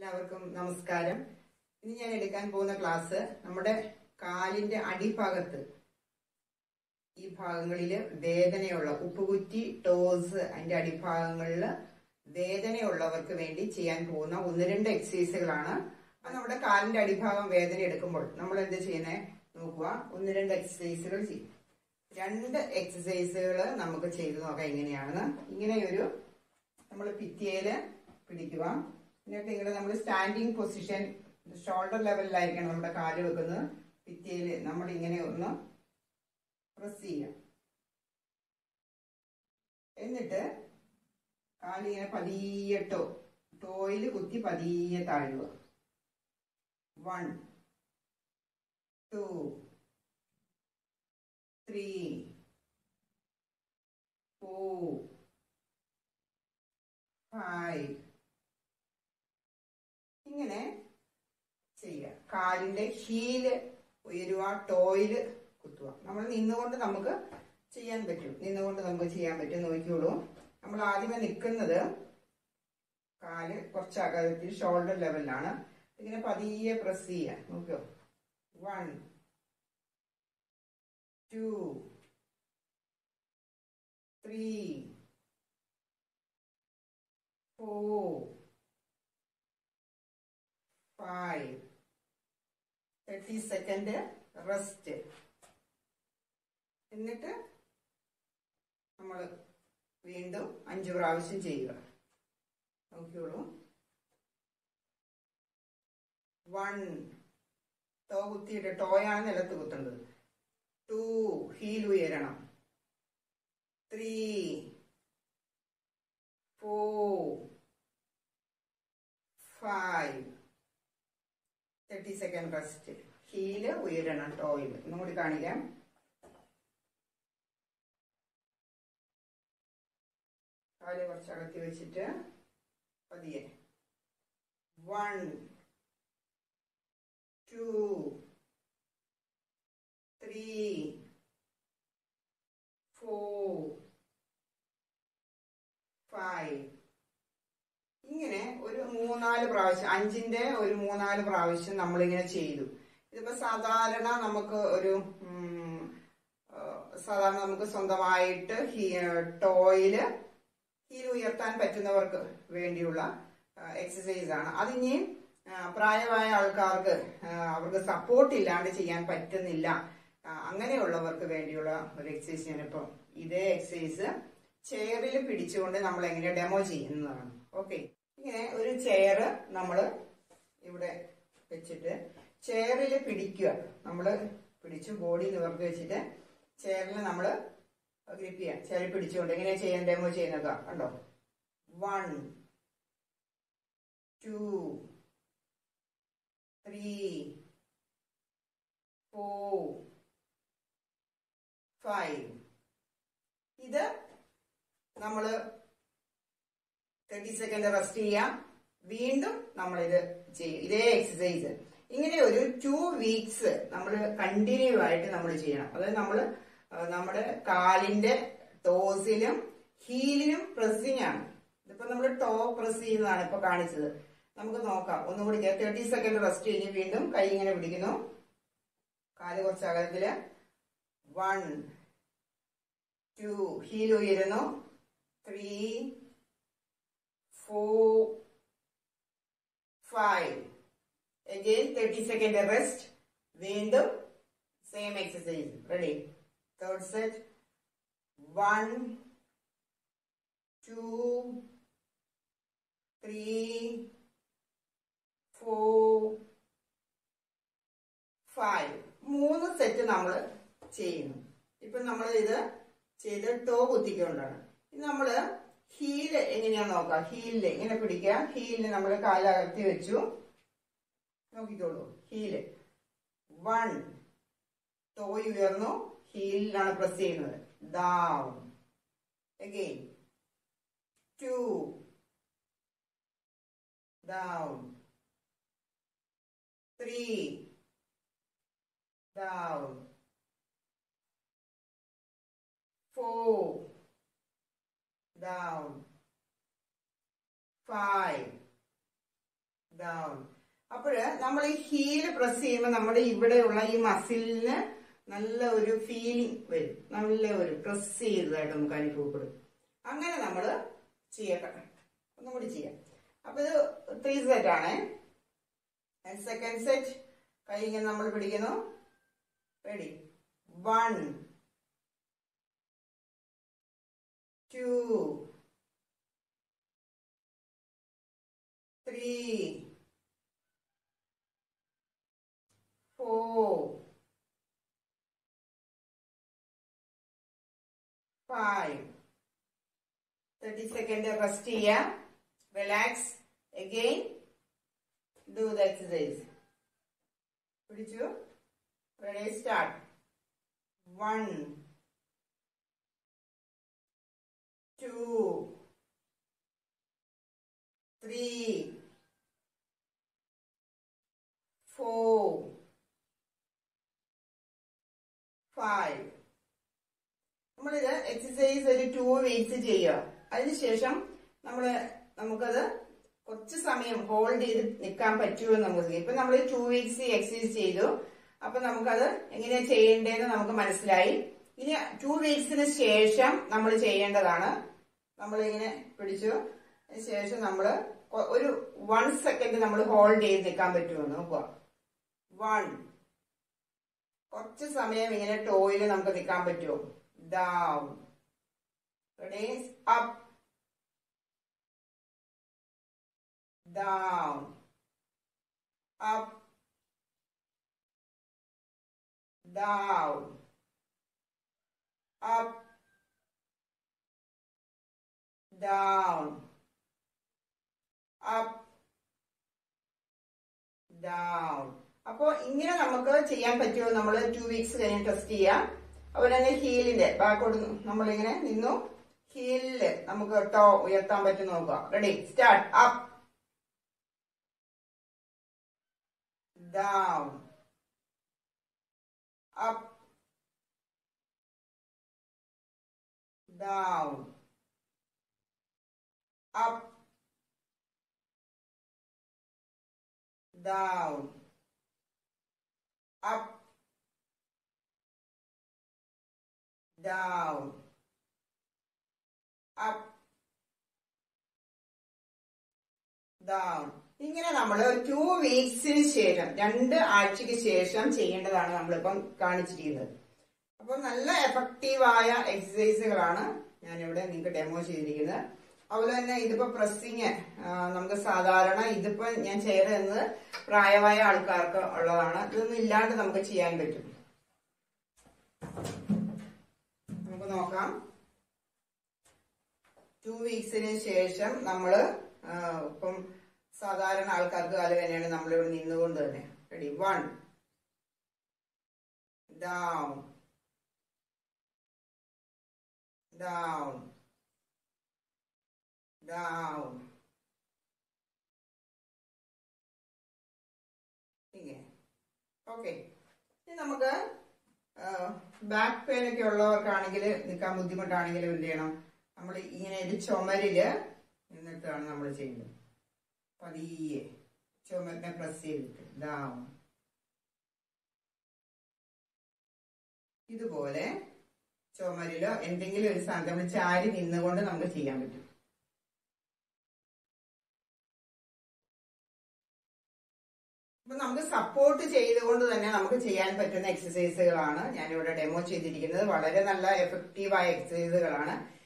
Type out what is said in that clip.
എല്ലാവർക്കും നമസ്കാരം ഇനി ഞാൻ എടുക്കാൻ പോകുന്ന ക്ലാസ് നമ്മുടെ കാലിന്റെ അടിഭാഗത്ത് ഈ ഭാഗങ്ങളിൽ വേദനയുള്ള ഉപ്പുകുറ്റി ടോസ് അതിന്റെ അടിഭാഗങ്ങളിൽ വേദനയുള്ളവർക്ക് വേണ്ടി ചെയ്യാൻ പോകുന്ന ഒന്ന് രണ്ട് എക്സസൈസുകളാണ് അത് നമ്മുടെ കാലിന്റെ അടിഭാഗം വേദന എടുക്കുമ്പോൾ നമ്മൾ എന്ത് ചെയ്യുന്നേ നോക്കുക ഒന്ന് രണ്ട് എക്സസൈസുകൾ ചെയ്യും രണ്ട് എക്സസൈസുകൾ നമുക്ക് ചെയ്തു നോക്കാം എങ്ങനെയാണെന്ന് ഇങ്ങനെ ഒരു നമ്മൾ ഭിത്തിയില് പിടിക്കുക എന്നിട്ട് ഇങ്ങനെ നമ്മൾ സ്റ്റാൻഡിങ് പൊസിഷൻ ഷോൾഡർ ലെവലിലായിരിക്കണം നമ്മുടെ കാല് വെക്കുന്നത് ഭിത്തിയില് നമ്മൾ ഇങ്ങനെ ഒന്ന് പ്രസ് ചെയ്യാം എന്നിട്ട് കാലിങ്ങനെ പതിയെ ടോ ടോയിൽ കുത്തി പതിയെ താഴുക one two three four five ഇങ്ങനെ ചെയ്യുക കാലിന്റെ ഹീല് ഉയരുക ടോയില് കുത്തുക നമ്മൾ നിന്നുകൊണ്ട് നമുക്ക് ചെയ്യാൻ പറ്റും നിന്നുകൊണ്ട് നമുക്ക് ചെയ്യാൻ പറ്റും നോക്കിയോളൂ നമ്മൾ ആദ്യമേ നിൽക്കുന്നത് കാല് കുറച്ച് അകലത്തിൽ ഷോൾഡർ ലെവലിലാണ് ഇങ്ങനെ പതിയെ പ്രസ് ചെയ്യുക നോക്കിയോ one two three four five thirty second rest എന്നിട്ട് നമ്മൾ വീണ്ടും അഞ്ച് പ്രാവശ്യം ചെയ്യുക നോക്കിയോളൂ വൺ ടോ കുത്തിയിട്ട് ടോയാണ് നിലത്ത് കുത്തേണ്ടത് ടു ഹീൽ ഉയരണം three four five thirty second rest heel ഉയരണം ടോയിൽ ഒന്നും കൂടി കാണിക്കാം കാല് കുറച്ച് അകത്തി വെച്ചിട്ട് പതിയെ one two three four five ഇങ്ങനെ ഒരു മൂന്നാല് പ്രാവശ്യം അഞ്ചിന്റെ ഒരു മൂന്നാല് പ്രാവശ്യം നമ്മളിങ്ങനെ ചെയ്തു ഇതിപ്പോ സാധാരണ നമുക്ക് ഒരു ഉം, ആ, സാധാരണ നമുക്ക് സ്വന്തമായിട്ട് ടോയില് ഹീൽ ഉയർത്താൻ പറ്റുന്നവർക്ക് വേണ്ടിയുള്ള എക്സസൈസ് ആണ് അതിനി ആ, പ്രായമായ ആൾക്കാർക്ക് ആ, അവർക്ക് സപ്പോർട്ട് ഇല്ലാണ്ട് ചെയ്യാൻ പറ്റുന്നില്ല ആ, അങ്ങനെയുള്ളവർക്ക് വേണ്ടിയുള്ള ഒരു എക്സസൈസ് ഞാനിപ്പം ഇതേ എക്സസൈസ് ചെയറിൽ പിടിച്ചുകൊണ്ട് നമ്മൾ എങ്ങനെ ഡെമോ ചെയ്യുന്നതാണ് ഓക്കെ ഇങ്ങനെ ഒരു ചെയർ നമ്മൾ ഇവിടെ വെച്ചിട്ട് ചെയറിൽ പിടിക്കുക നമ്മൾ പിടിച്ചു ബോഡി നിവർത്തി വെച്ചിട്ട് ചെയറിൽ നമ്മൾ ഗ്രിപ്പ് ചെയ്യാം ചെയറിൽ പിടിച്ചുകൊണ്ട് എങ്ങനെ ചെയ്യാൻ ഡെമോ ചെയ്യുന്നത് കണ്ടോ one two three four five ഇത് നമ്മള് തേർട്ടി സെക്കൻഡ് റെസ്റ്റ് ചെയ്യാം വീണ്ടും നമ്മൾ ഇത് ചെയ്യും ഇതേ എക്സസൈസ് ഇങ്ങനെ ഒരു ടു വീക്സ് നമ്മൾ കണ്ടിന്യൂ ആയിട്ട് നമ്മൾ ചെയ്യണം അതായത് നമ്മൾ നമ്മുടെ കാലിന്റെ ടോസിലും ഹീലിലും പ്രസ്സിംഗ് ആണ് ഇതിപ്പോ നമ്മൾ ടോ പ്രസ് ചെയ്യുന്നതാണ് ഇപ്പൊ കാണിച്ചത് നമുക്ക് നോക്കാം ഒന്നുകൂടി തേർട്ടി സെക്കൻഡ് റെസ്റ്റ് കഴിഞ്ഞ് വീണ്ടും കൈ ഇങ്ങനെ പിടിക്കുന്നു കാല് കുറച്ച് അകലത്തില് വൺ ടു ഹീൽ ഉയരുന്നു three four five again thirty second rest വീണ്ടും same exercise ready third set one two three four five മൂന്ന് സെറ്റ് നമ്മൾ ചെയ്യുന്നു ഇപ്പൊ നമ്മൾ ഇത് ചെയ്ത് ടോ കുത്തിക്കൊണ്ടാണ് ഇത് നമ്മള് ഹീല് എങ്ങനെയാ നോക്കാം ഹീലില് ഇങ്ങനെ പിടിക്കുക ഹീലിന് നമ്മൾ കാലകർത്തി വെച്ചു നോക്കിക്കോളൂ ഹീല് വൺ ടോയ് ഉയർന്നു ഹീലിലാണ് പ്രസ് ചെയ്യുന്നത് down again two down three down four, down, five, down അപ്പോഴ് നമ്മൾ ഈ ഹീല് പ്രസ് ചെയ്യുമ്പോൾ നമ്മുടെ ഇവിടെയുള്ള ഈ മസിലിന് നല്ല ഒരു ഫീലിംഗ് വരും നല്ല ഒരു പ്രസ് ചെയ്തതായിട്ട് നമുക്ക് അനുഭവപ്പെടും അങ്ങനെ നമ്മൾ ചെയ്യട്ടെ ഒന്നും കൂടി ചെയ്യാം അപ്പൊ ഇത് ത്രീ സെറ്റ് ആണേ സെക്കൻഡ് സെറ്റ് കൈ ഇങ്ങനെ നമ്മൾ പിടിക്കുന്നു ready one two three four, five. Thirty second rest ചെയ്യാം relax again do the exercise പിടിച്ചു ready start one two three four five നമ്മളിത് എക്സസൈസ് ഒരു ടു വീക്സ് ചെയ്യുക അതിനുശേഷം നമ്മൾ നമുക്കത് കുറച്ച് സമയം ഹോൾഡ് ചെയ്ത് നിൽക്കാൻ പറ്റുമോ എന്ന് നമുക്ക് ഇപ്പൊ നമ്മൾ ടു വീക്സ് എക്സസൈസ് ചെയ്തു അപ്പൊ നമുക്കത് എങ്ങനെയാ ചെയ്യേണ്ടതെന്ന് നമുക്ക് മനസ്സിലായി ഇനി ടു വീക്സിന് ശേഷം നമ്മൾ ചെയ്യേണ്ടതാണ് നമ്മളിങ്ങനെ പിടിച്ചു അതിന് ശേഷം നമ്മൾ ഒരു വൺ സെക്കൻഡ് നമ്മൾ ഹോൾഡ് ചെയ്ത് നിൽക്കാൻ പറ്റുമോ നോക്കുക വൺ കുറച്ച് സമയം ഇങ്ങനെ ടോയിൽ നമുക്ക് നിൽക്കാൻ പറ്റുമോ down ready up down up down up down up down അപ്പോ ഇങ്ങനെ നമുക്ക് ചെയ്യാൻ പറ്റുമോ നമ്മൾ ടു വീക്സ് കഴിഞ്ഞ് ടെസ്റ്റ് ചെയ്യാം അതുപോലെ തന്നെ ഹീലിന്റെ ബാക്കോട്ട് നമ്മളിങ്ങനെ നിന്നു ഹീലില് നമുക്ക് ടോ ഉയർത്താൻ പറ്റും നോക്കുക ready start up down up down അപ്പ് down, up, down, up, down. ഇങ്ങനെ നമ്മൾ ടു വീക്സിന് ശേഷം രണ്ട് ആഴ്ചക്ക് ശേഷം ചെയ്യേണ്ടതാണ് നമ്മളിപ്പം കാണിച്ചിരിക്കുന്നത് അപ്പൊ നല്ല എഫക്റ്റീവായ എക്സസൈസുകളാണ് ഞാനിവിടെ നിങ്ങൾക്ക് ഡെമോ ചെയ്തിരിക്കുന്നത് അതുപോലെ തന്നെ ഇതിപ്പോ പ്രസ്സിങ് നമുക്ക് സാധാരണ ഇതിപ്പോ ഞാൻ ചെയ്തത് പ്രായമായ ആൾക്കാർക്ക് ഉള്ളതാണ് ഇതൊന്നും ഇല്ലാണ്ട് നമുക്ക് ചെയ്യാൻ പറ്റും നമുക്ക് നോക്കാം ടു വീക്സിന് ശേഷം നമ്മള് ഇപ്പം സാധാരണ ആൾക്കാർക്ക് കാലം തന്നെയാണ് നമ്മളിവിടെ നിന്നുകൊണ്ട് തന്നെ ready one down down down ഇങ്ങനെ ഓക്കെ ഇനി നമുക്ക് ബാക്ക് പെയിൻ ഒക്കെ ഉള്ളവർക്കാണെങ്കിൽ നിൽക്കാൻ ബുദ്ധിമുട്ടാണെങ്കിൽ എന്ത് ചെയ്യണം നമ്മൾ ഇങ്ങനെ ഒരു ചുമരില് നിന്നിട്ടാണ് നമ്മൾ ചെയ്യുന്നത് പതിയെ ചുമരിനെ പ്രസ് ചെയ്തിട്ട് ഡൗൺ ഇതുപോലെ ചുമരിലോ എന്തെങ്കിലും ഒരു സാധനം നമ്മൾ ചാരി നിന്നുകൊണ്ട് നമുക്ക് ചെയ്യാൻ പറ്റും അപ്പൊ നമുക്ക് സപ്പോർട്ട് ചെയ്തുകൊണ്ട് തന്നെ നമുക്ക് ചെയ്യാൻ പറ്റുന്ന എക്സസൈസുകളാണ് ഞാനിവിടെ ഡെമോ ചെയ്തിരിക്കുന്നത് വളരെ നല്ല എഫക്റ്റീവായ എക്സസൈസുകളാണ്